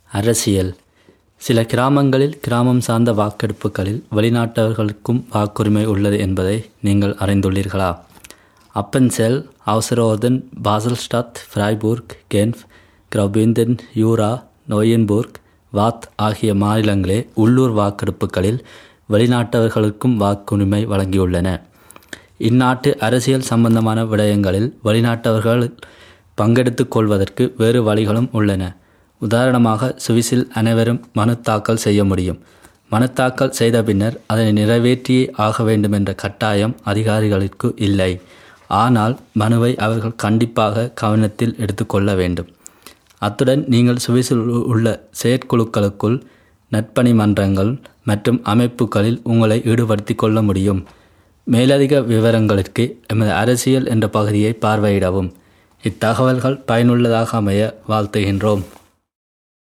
அரசியல் சில கிராமங்களில் கிராமம் சார்ந்த வாக்கெடுப்புகளில் வெளிநாட்டவர்களுக்கும் வாக்குரிமை உள்ளது என்பதை நீங்கள் அறிந்துள்ளீர்களா அப்பென்செல் அவுசரோதன் பாசல்ஸ்டாத் ஃப்ரைபூர்க் கென்ஃப் கிரௌபிந்தன் யூரா நோயன்பூர்க் வாத் ஆகிய மாநிலங்களே உள்ளூர் வாக்கெடுப்புகளில் வெளிநாட்டவர்களுக்கும் வாக்குரிமை வழங்கியுள்ளன இந்நாட்டு அரசியல் சம்பந்தமான விடயங்களில் வெளிநாட்டவர்கள் பங்கெடுத்துக் கொள்வதற்கு வேறு வழிகளும் உள்ளன உதாரணமாக சுவிஸில் அனைவரும் மனு தாக்கல் செய்ய முடியும் மனு தாக்கல் செய்த பின்னர் அதனை நிறைவேற்றியே ஆக வேண்டும் என்ற கட்டாயம் அதிகாரிகளுக்கு இல்லை ஆனால் மனுவை அவர்கள் கண்டிப்பாக கவனத்தில் எடுத்துக்கொள்ள வேண்டும் அத்துடன் நீங்கள் சுவிஸில் உள்ள செயற்குழுக்களுக்குள் நட்பணி மன்றங்கள் மற்றும் அமைப்புகளில் உங்களை ஈடுபடுத்தி கொள்ள முடியும் மேலதிக விவரங்களுக்கு எமது அரசியல் என்ற பகுதியை பார்வையிடவும் இத்தகவல்கள் பயனுள்ளதாக அமைய வாழ்த்துகின்றோம்